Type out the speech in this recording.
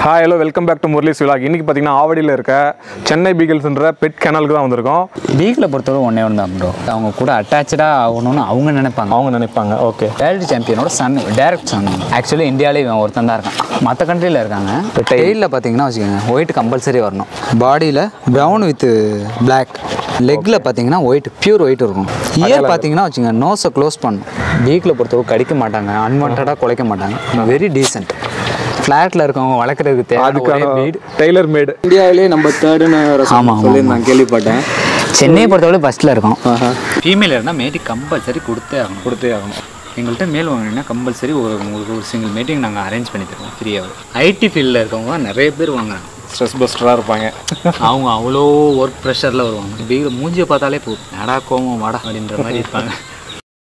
hi hello welcome back to Murali's vlog இன்னைக்கு பார்த்தீங்கன்னா ஆவடியில் இருக்க சென்னை பீகிள்ஸ்ன்ற பெட் கெனலுக்கு தான் வந்திருக்கோம் பீக்கில் பொறுத்தவரை ஒன்றே ஒன்று தான் ப்ரோ அவங்க கூட அட்டாச்சாக ஆகணும்னு அவங்க நினைப்பாங்க அவங்க நினைப்பாங்க ஓகே வேர்ல்டு சாம்பியனோட சன் டைரக்ட் சன் ஆக்சுவலி இந்தியாவிலே இவன் ஒருத்தன் தான் இருக்கான் மற்ற கண்ட்ரியில் இருக்காங்க டெய்லில் பார்த்தீங்கன்னா வச்சுக்கோங்க ஒயிட் கம்பல்சரி வரணும் பாடியில் ப்ரௌன் வித் பிளாக் லெக்கில் பார்த்தீங்கன்னா ஒயிட் பியூர் ஒயிட் இருக்கும் இயர் பார்த்தீங்கன்னா வச்சுக்கோங்க நோஸை க்ளோஸ் பண்ணும் பீக்கில் பொறுத்தவரை கடிக்க மாட்டாங்க அன்வான்டாக குலைக்க மாட்டாங்க வெரி டீசென்ட் ஃப்ளாட்டில் இருக்கவங்க வளர்க்குறதுக்கு தேவை அதுக்கான டெய்லர் மேடு இந்தியாவிலே நம்ம தேர்டுன்னு ஆமா, சொல்லியிருந்தாங்க கேள்விப்பட்டேன் சென்னையை பொறுத்தவரை ஃபஸ்ட்டில் இருக்கும் ஃபீமேல் இருந்தால் மேட்டி கம்பல்சரி கொடுத்தே ஆகணும் கொடுத்தே ஆகணும் எங்கள்கிட்ட மேல் வாங்கினீங்கன்னா கம்பல்சரி ஒரு உங்களுக்கு ஒரு சிங்கிள் மீட்டிங் நாங்கள் அரேஞ்ச் பண்ணி தருவோம் ஃப்ரீயாக ஐடி ஃபீல்டில் இருக்கவங்க நிறைய பேர் வாங்குறாங்க ஸ்ட்ரெஸ் பஸ்டராக இருப்பாங்க அவங்க அவ்வளோ ஒர்க் ப்ரெஷரில் வருவாங்க வீடு மூஞ்சியை பார்த்தாலே போதும் நடா கோவம் வாடா அப்படின்ற மாதிரி இருப்பாங்க